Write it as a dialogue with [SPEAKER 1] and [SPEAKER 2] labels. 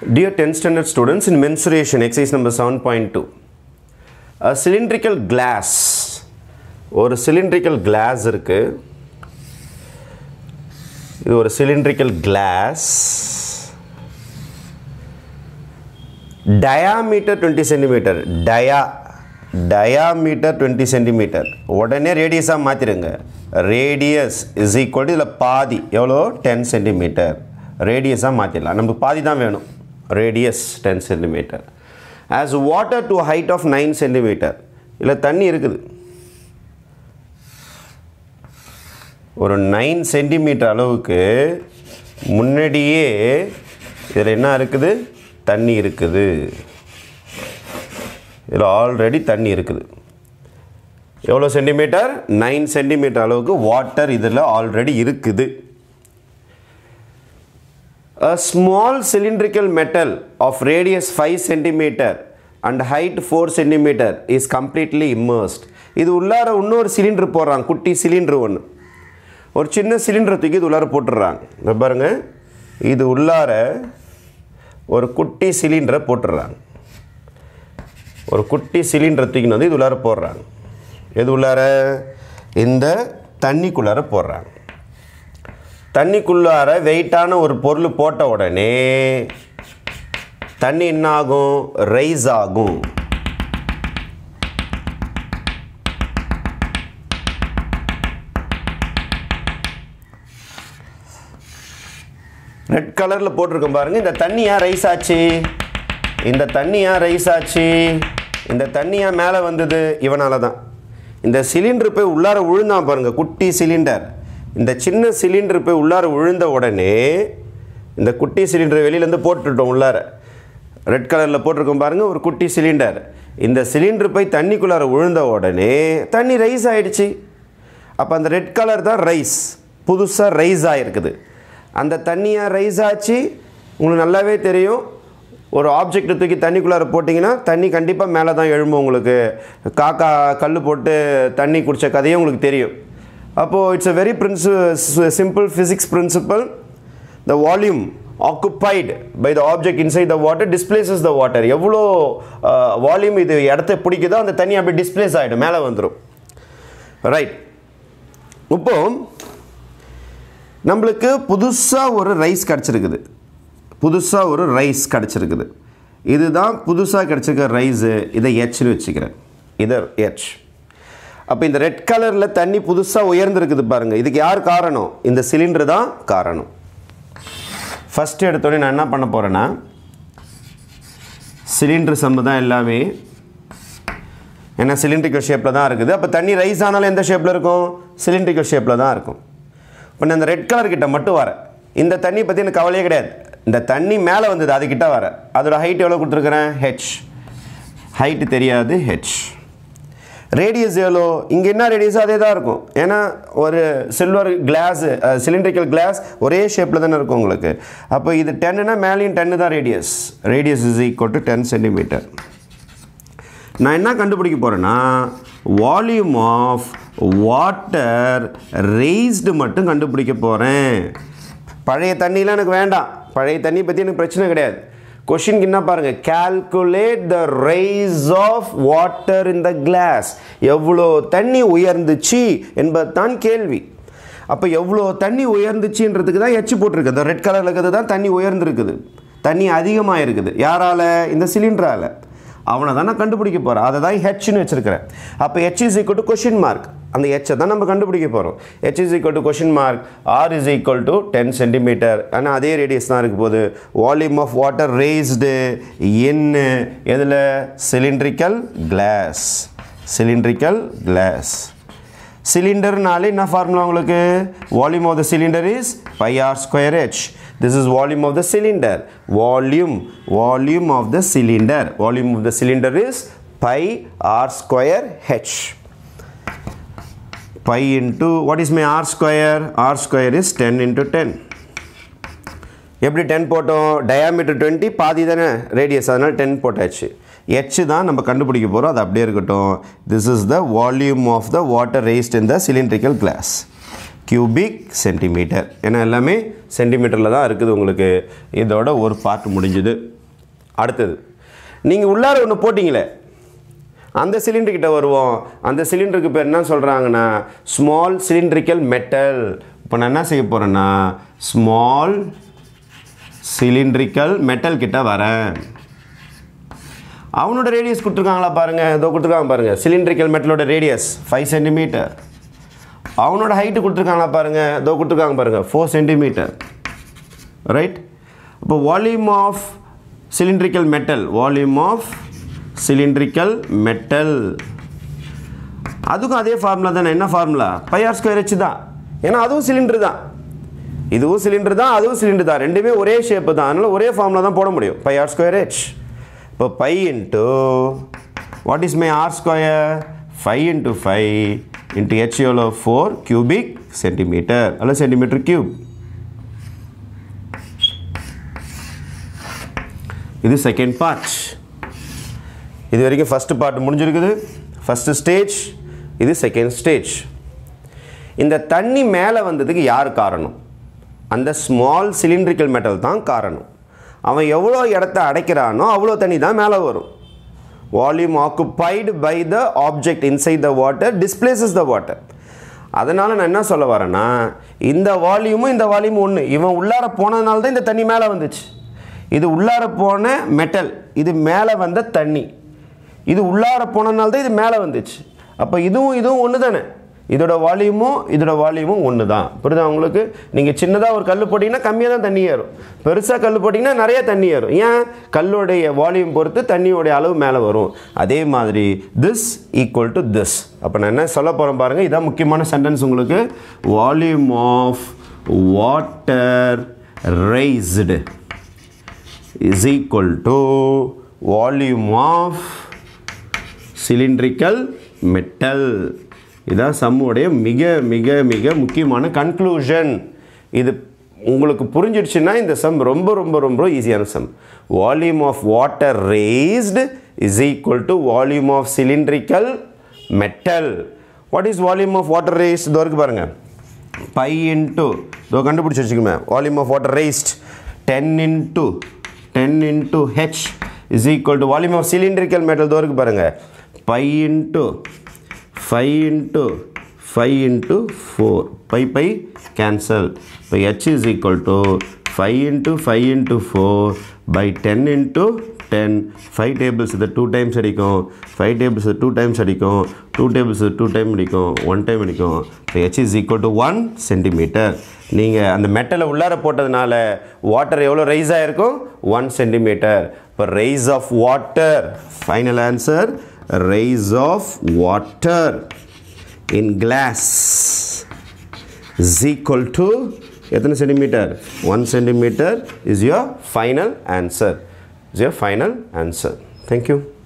[SPEAKER 1] Dear 10th standard students, in mensuration, exercise number 7.2, a cylindrical glass, ஒரு cylindrical glass இருக்கு இது ஒரு cylindrical glass diameter 20 centimeter dia diameter 20 centimeter உடனே ரேடியஸாக மாற்றிடுங்க ரேடியஸ் இஸ் ஈக்குவல் டு இதில் பாதி எவ்வளோ டென் சென்டிமீட்டர் ரேடியஸாக மாற்றிடலாம் நமக்கு பாதி தான் வேணும் radius ten centimeter as water to height of nine centimeter இதில் தண்ணி இருக்குது ஒரு நைன் சென்டிமீட்டர் அளவுக்கு முன்னாடியே இதில் என்ன இருக்குது தண்ணி இருக்குது இதில் ஆல்ரெடி தண்ணி இருக்குது எவ்வளோ சென்டிமீட்டர் நைன் சென்டிமீட்டர் அளவுக்கு வாட்டர் இதில் ஆல்ரெடி இருக்குது A small cylindrical metal of radius 5 centimeter and height 4 centimeter is completely immersed. இது உள்ளார இன்னொரு சிலிண்டர் போடுறாங்க குட்டி சிலிண்டர் ஒன்று ஒரு சின்ன சிலிண்டரை தூக்கி இது உள்ளார போட்டுடுறாங்க இங்க பாருங்க இது உள்ளார ஒரு குட்டி சிலிண்டரை போட்டுடுறாங்க ஒரு குட்டி சிலிண்டரை தூக்கின்னு வந்து இது உள்ளார போடுறாங்க எது உள்ளார இந்த தண்ணிக்குள்ளார போடுறாங்க தண்ணிக்குள்ளார வெயிட்டான ஒரு பொருள் போட்ட உடனே தண்ணி என்ன ஆகும் ரைஸ் ஆகும் ரெட் கலரில் போட்டிருக்கோம் பாருங்க இந்த தண்ணி ஏன் ரைஸ் ஆச்சு இந்த தண்ணி ஏன் ரைஸ் ஆச்சு இந்த தண்ணி ஏன் மேலே வந்தது இவனால தான் இந்த சிலிண்டர் போய் உள்ளார விழுந்தான் பாருங்க குட்டி சிலிண்டர் இந்த சின்ன சிலிண்டர் போய் உள்ளார விழுந்த உடனே இந்த குட்டி சிலிண்டர் வெளியிலேருந்து போட்டுட்டோம் உள்ளார ரெட் கலரில் போட்டிருக்கோம் பாருங்க ஒரு குட்டி சிலிண்டர் இந்த சிலிண்டர் போய் தண்ணிக்குள்ளார விழுந்த உடனே தண்ணி ரைஸ் ஆயிடுச்சு அப்போ அந்த ரெட் கலர் தான் ரைஸ் புதுசாக ரைஸ் ஆகிருக்குது அந்த தண்ணியாக ரைஸ் ஆச்சு உங்களுக்கு நல்லாவே தெரியும் ஒரு ஆப்ஜெக்ட் தூக்கி தண்ணிக்குள்ளார போட்டிங்கன்னா தண்ணி கண்டிப்பாக மேலே தான் எழும்பும் உங்களுக்கு காக்கா கல் போட்டு தண்ணி குடித்த கதையும் உங்களுக்கு தெரியும் அப்போது it's a very principle simple physics principle the volume occupied by the object inside the water displaces the water எவ்வளோ வால்யூம் இது இடத்த பிடிக்குதோ அந்த தண்ணி அப்படி டிஸ்பிளேஸ் ஆகிடும் மேலே வந்துடும் ரைட் இப்போ நம்மளுக்கு புதுசாக ஒரு ரைஸ் கிடச்சிருக்குது புதுசாக ஒரு ரைஸ் கிடச்சிருக்குது இதுதான் புதுசாக கிடச்சிருக்க ரைஸு இதை எச்னு வச்சுக்கிறேன் இதை எச் அப்போ இந்த ரெட் கலரில் தண்ணி புதுசாக உயர்ந்திருக்குது பாருங்கள் இதுக்கு யார் காரணம் இந்த சிலிண்டர் தான் காரணம் ஃபஸ்ட்டு எடுத்தோடனே நான் என்ன பண்ண போகிறேன்னா சிலிண்டர் சம்பு தான் எல்லாமே ஏன்னா சிலிண்ட்ரிக்கல் ஷேப்பில் தான் இருக்குது அப்போ தண்ணி ரைஸ் ஆனாலும் எந்த ஷேப்பில் இருக்கும் சிலிண்ட்ரிக்கல் ஷேப்பில் தான் இருக்கும் இப்போ நான் இந்த ரெட் கலர் கிட்ட மட்டும் வரேன் இந்த தண்ணி பற்றி எனக்கு கவலையே கிடையாது இந்த தண்ணி மேலே வந்தது அதுக்கிட்ட வர அதோட ஹைட் எவ்வளோ கொடுத்துருக்குறேன் ஹெச் ஹைட்டு தெரியாது ஹெச் ரேடியஸ் எவ்வளோ இங்கே என்ன ரேடியஸோ அதே தான் இருக்கும் ஏன்னா ஒரு சில்வர் கிளாஸ் சிலிண்ட்ரிக்கல் கிளாஸ் ஒரே ஷேப்பில் தானே இருக்கும் உங்களுக்கு அப்போ இது டென்னுனா மேலேயும் டென்னு தான் radius radius is equal to ten centimeter நான் என்ன கண்டுபிடிக்க போகிறேன்னா வால்யூம் ஆஃப் வாட்டர் ரெய்ஸ்டு மட்டும் கண்டுபிடிக்க போகிறேன் பழைய தண்ணிலாம் எனக்கு வேண்டாம் பழைய தண்ணி பற்றி எனக்கு பிரச்சனை கிடையாது கொஷினுக்கு என்ன பாருங்கள் calculate the rise of water in the glass எவ்வளோ தண்ணி உயர்ந்துச்சு என்பது தான் கேள்வி அப்போ எவ்வளோ தண்ணி உயர்ந்துச்சுன்றதுக்கு தான் எச்சு போட்டிருக்கு அந்த ரெட் கலரில் இருக்கிறது தான் தண்ணி உயர்ந்திருக்குது தண்ணி அதிகமாக இருக்குது யாரால் இந்த சிலிண்டரால் அவனை தான் நான் கண்டுபிடிக்க போகிறேன் அதை தான் ஹெச்னு வச்சுருக்கிறேன் அப்போ H is equal to question mark அந்த ஹெச்சை தான் நம்ம கண்டுபிடிக்க போகிறோம் H is equal to question mark R is equal to ten centimeter ஆனால் அதே ரேடியஸ் தான் இருக்க போகுது வால்யூம் ஆஃப் வாட்டர் ரேஸ்டு என்ன எதில் சிலிண்ட்ரிக்கல் கிளாஸ் சிலிண்ட்ரிக்கல் கிளாஸ் சிலிண்டர்னாலே என்ன ஃபார்முலா உங்களுக்கு volume of the cylinder is pi R square H this is volume of the cylinder volume volume of the cylinder volume of the cylinder is pi r square h pi into what is my r square r square is 10 into 10 எப்படி ten போட்டோம் diameter twenty பாதி தானே radius அதனால் ten போட்டாச்சு H தான் நம்ம கண்டுபிடிக்க போகிறோம் அது அப்படியே இருக்கட்டும் this is the volume of the water raised in the cylindrical glass cubic centimeter ஏன்னா எல்லாமே சென்டிமீட்டரில் தான் இருக்குது உங்களுக்கு இதோட ஒரு பார்ட் முடிஞ்சுது அடுத்தது நீங்கள் உள்ளார ஒன்று போட்டிங்களே அந்த சிலிண்டர் கிட்ட வருவோம் அந்த சிலிண்டருக்கு பேர் என்ன சொல்கிறாங்கன்னா ஸ்மால் சிலிண்ட்ரிக்கல் மெட்டல் இப்போ நான் என்ன செய்ய போகிறேன்னா ஸ்மால் சிலிண்ட்ரிக்கல் மெட்டல் கிட்ட வரேன் அவனோட ரேடியஸ் கொடுத்துருக்காங்களா பாருங்கள் இதோ கொடுத்துருக்காங்க பாருங்கள் சிலிண்ட்ரிக்கல் மெட்டலோட ரேடியஸ் ஃபைவ் சென்டிமீட்டர் அவனோட ஹைட்டு கொடுத்துருக்காங்களா பாருங்கள் இதோ கொடுத்துருக்காங்க பாருங்கள் ஃபோர் சென்டிமீட்டர் ரைட் இப்போ volume of cylindrical metal volume of cylindrical metal அதுக்கும் அதே ஃபார்முலா தானே என்ன ஃபார்முலா பையார் ஸ்கொயர் ஹெச் தான் ஏன்னா அதுவும் சிலிண்டர் தான் இதுவும் சிலிண்டர் தான் அதுவும் சிலிண்டர் தான் ரெண்டுமே ஒரே ஷேப்பு தான் அதனால் ஒரே ஃபார்முலா தான் போட முடியும் பை ஆர் ஸ்கொயர் ஹெச் இப்போ pi into what is my R square five into five into H எவ்வளோ ஃபோர் கியூபிக் சென்டிமீட்டர் அல்ல சென்டிமீட்டர் கியூப் இது செகண்ட் பார்ட் இது வரைக்கும் ஃபஸ்ட்டு பார்ட் முடிஞ்சிருக்குது ஃபஸ்ட்டு ஸ்டேஜ் இது செகண்ட் ஸ்டேஜ் இந்த தண்ணி மேலே வந்ததுக்கு யார் காரணம் அந்த ஸ்மால் சிலிண்ட்ரிக்கல் மெட்டல் தான் காரணம் அவன் எவ்வளோ இடத்த அடைக்கிறானோ அவ்வளோ தண்ணி தான் மேலே வரும் volume occupied by the object inside the water displaces the water அதனால் நான் என்ன சொல்ல வரேன்னா இந்த வால்யூமும் இந்த வால்யூமும் ஒன்று இவன் உள்ளார போனதுனால தான் இந்த தண்ணி மேலே வந்துச்சு இது உள்ளார போன மெட்டல் இது மேலே வந்த தண்ணி இது உள்ளார போனதுனால தான் இது மேலே வந்துச்சு அப்போ இதுவும் இதுவும் ஒன்று தானே இதோட வால்யூமும் இதோட வால்யூமும் ஒன்று தான் புரியுதா உங்களுக்கு நீங்கள் சின்னதாக ஒரு கல் போட்டிங்கன்னா கம்மியாக தான் தண்ணி ஏறும் பெருசாக கல் போட்டிங்கன்னா நிறைய தண்ணி ஏறும் ஏன் கல்லுடைய வால்யூம் பொறுத்து தண்ணியோடைய அளவு மேலே வரும் அதே மாதிரி திஸ் ஈக்குவல் டு திஸ் அப்போ நான் என்ன சொல்ல போகிறேன் பாருங்கள் இதான் முக்கியமான சென்டென்ஸ் உங்களுக்கு volume of water raised is equal to volume of cylindrical metal இதான் சம்முடைய மிக மிக மிக முக்கியமான கன்க்ளூஷன் இது உங்களுக்கு புரிஞ்சிடுச்சுன்னா இந்த சம் ரொம்ப ரொம்ப ரொம்ப ஈஸியான sum volume of water raised is equal to volume of cylindrical metal what is volume of water raised இதோ இருக்கு பாருங்க பை இன்ட்டு இதோ கண்டுபிடிச்சி வச்சுக்கோமே volume of water raised ten into ten into H is equal to volume of cylindrical metal இதோ இருக்கு பாருங்க pi into five into five into four pi pi cancel இப்போ H is equal to five into five into four by ten into ten five tables இதை two times அடிக்கும் five tables two times அடிக்கும் two tables two time அடிக்கும் one time அடிக்கும் இப்போ H is equal to one centimeter நீங்கள் அந்த மெட்டலை உள்ளார போட்டதுனால வாட்டர் எவ்வளோ ரைஸ் ஆகிருக்கும் ஒன் சென்டிமீட்டர் இப்போ rise of water final answer rise of water in glass is equal to எத்தனை centimeter one centimeter is your final answer is your final answer thank you